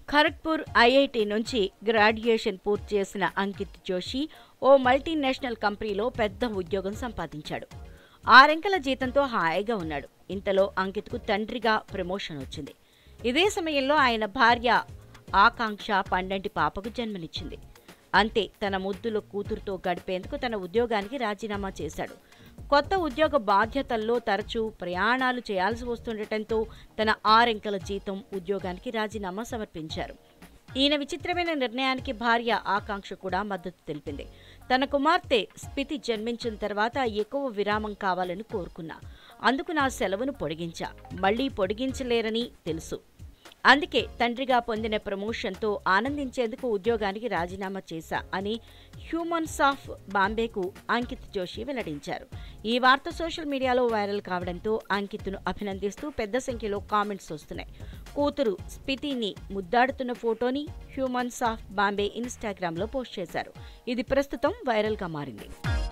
Kharagpur IIT నుంచి graduation పూర్తి చేసిన అంకిత్ జోషి ఓ మల్టీనేషనల్ కంపెనీలో పెద్ద ఉద్యోగం సంపాదించాడు ఆరెంకల జీతంతో హాయిగా ఉన్నాడు ఇంతలో అంకిత్కు తండ్రిగా ప్రమోషన్ వచ్చింది ఇదే సమయంలో ఆయన భార్య ఆకాంక్ష పండంటి పాపకు జన్మనిచ్చింది అంతే తన ముద్దుల కూతురుతో గడిపేందుకు తన ఉద్యోగానికి రాజీనామా చేశాడు కొత్త ఉద్యోగ బాధ్యతల్లో తరచూ ప్రయాణాలు చేయాల్సి వస్తుండటంతో తన ఆరెంకల జీతం ఉద్యోగానికి రాజీనామా సమర్పించారు ఈయన విచిత్రమైన నిర్ణయానికి భార్య ఆకాంక్ష కూడా మద్దతు తెలిపింది తన కుమార్తె స్పితి జన్మించిన తర్వాత ఎక్కువ విరామం కావాలని కోరుకున్నా అందుకు నా సెలవును పొడిగించా మళ్లీ పొడిగించలేరని తెలుసు అందుకే తండ్రిగా పొందిన ప్రమోషన్తో ఆనందించేందుకు ఉద్యోగానికి రాజీనామా చేశా అని హ్యూమన్స్ ఆఫ్ బాంబేకు అంకిత్ జోషి వెల్లడించారు ఈ వార్త సోషల్ మీడియాలో వైరల్ కావడంతో అంకిత్ను అభినందిస్తూ పెద్ద సంఖ్యలో కామెంట్స్ వస్తున్నాయి కూతురు స్పితిని ముద్దాడుతున్న ఫోటోని హ్యూమన్స్ ఆఫ్ బాంబే ఇన్స్టాగ్రామ్లో పోస్ట్ చేశారు ఇది ప్రస్తుతం వైరల్గా మారింది